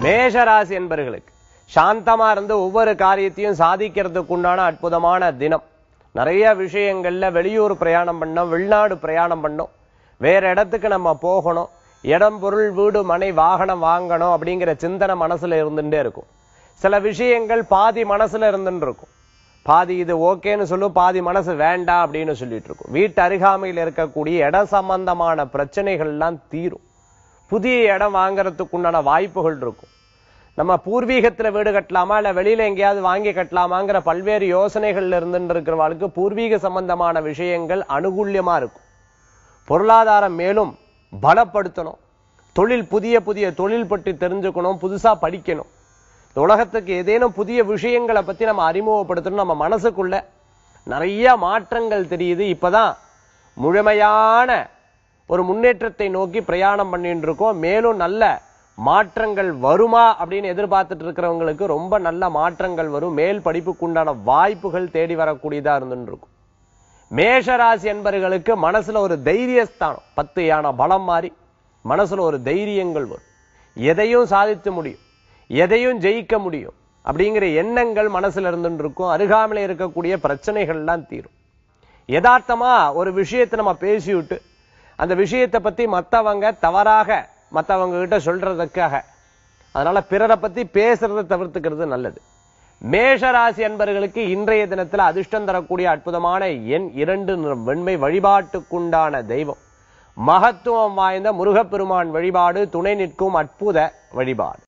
மேஷராசி என்பர்களுக்கு சாந்தமா இருந்து ஒவ்வொரு காரியத்தையும் சாதிக்கிறதுக்கு உண்டான அற்புதமான தினம் நிறைய விஷயங்கள்ல வெளியூர் பிரயாணம் பண்ணோம் வெளிநாடு பிரயாணம் பண்ணோம் வேற இடத்துக்கு நம்ம போகணும் இடம் பொருள் வீடு மனை வாகனம் வாங்கணும் அப்படிங்கிற சிந்தனை மனசுல இருந்துட்டே இருக்கும் சில விஷயங்கள் பாதி மனசுல இருந்துட்டு இருக்கும் பாதி இது ஓகேன்னு சொல்லும் பாதி மனசு வேண்டாம் அப்படின்னு சொல்லிட்டு இருக்கும் வீட்டு அருகாமையில் இருக்கக்கூடிய இட சம்பந்தமான பிரச்சனைகள் எல்லாம் தீரும் புதிய இடம் வாங்குறதுக்கு உண்டான வாய்ப்புகள் இருக்கும் நம்ம பூர்வீகத்துல வீடு கட்டலாமா இல்ல வெளியில எங்கேயாவது வாங்கி கட்டலாமாங்கிற பல்வேறு யோசனைகள்ல இருந்துட்டு இருக்கிறவர்களுக்கு பூர்வீக சம்பந்தமான விஷயங்கள் அனுகூல்யமா இருக்கும் பொருளாதாரம் மேலும் பலப்படுத்தணும் தொழில் புதிய புதிய தொழில் பற்றி தெரிஞ்சுக்கணும் புதுசா படிக்கணும் இந்த உலகத்துக்கு ஏதேனும் புதிய விஷயங்களை பத்தி நம்ம அறிமுகப்படுத்தணும் நம்ம மனசுக்குள்ள நிறைய மாற்றங்கள் தெரியுது இப்பதான் முழுமையான ஒரு முன்னேற்றத்தை நோக்கி பிரயாணம் பண்ணிட்டு இருக்கோம் மேலும் நல்ல மாற்றங்கள் வருமா அப்படின்னு எதிர்பார்த்துட்டு இருக்கிறவங்களுக்கு ரொம்ப நல்ல மாற்றங்கள் வரும் மேல் படிப்புக்குண்டான வாய்ப்புகள் தேடி வரக்கூடியதா இருந்துட்டு இருக்கும் மேஷராசி என்பவர்களுக்கு மனசுல ஒரு தைரியஸ்தானம் பத்து யானை பலம் மாறி மனசுல ஒரு தைரியங்கள் வரும் எதையும் சாதித்து முடியும் எதையும் ஜெயிக்க முடியும் அப்படிங்கிற எண்ணங்கள் மனசுல இருந்துட்டு இருக்கும் அருகாமையில இருக்கக்கூடிய பிரச்சனைகள்லாம் தீரும் யதார்த்தமா ஒரு விஷயத்தை நம்ம பேசிவிட்டு அந்த விஷயத்தை பத்தி மத்தவங்க தவறாக மத்தவங்க கிட்ட சொல்றதுக்காக அதனால பிறரை பத்தி பேசுறதை தவிர்த்துக்கிறது நல்லது மேஷராசி அன்பர்களுக்கு இன்றைய தினத்துல அதிர்ஷ்டம் தரக்கூடிய அற்புதமான எண் இரண்டு நிறம் வெண்மை வழிபாட்டுக்குண்டான தெய்வம் மகத்துவம் வாய்ந்த முருகப்பெருமான் வழிபாடு துணை நிற்கும் அற்புத வழிபாடு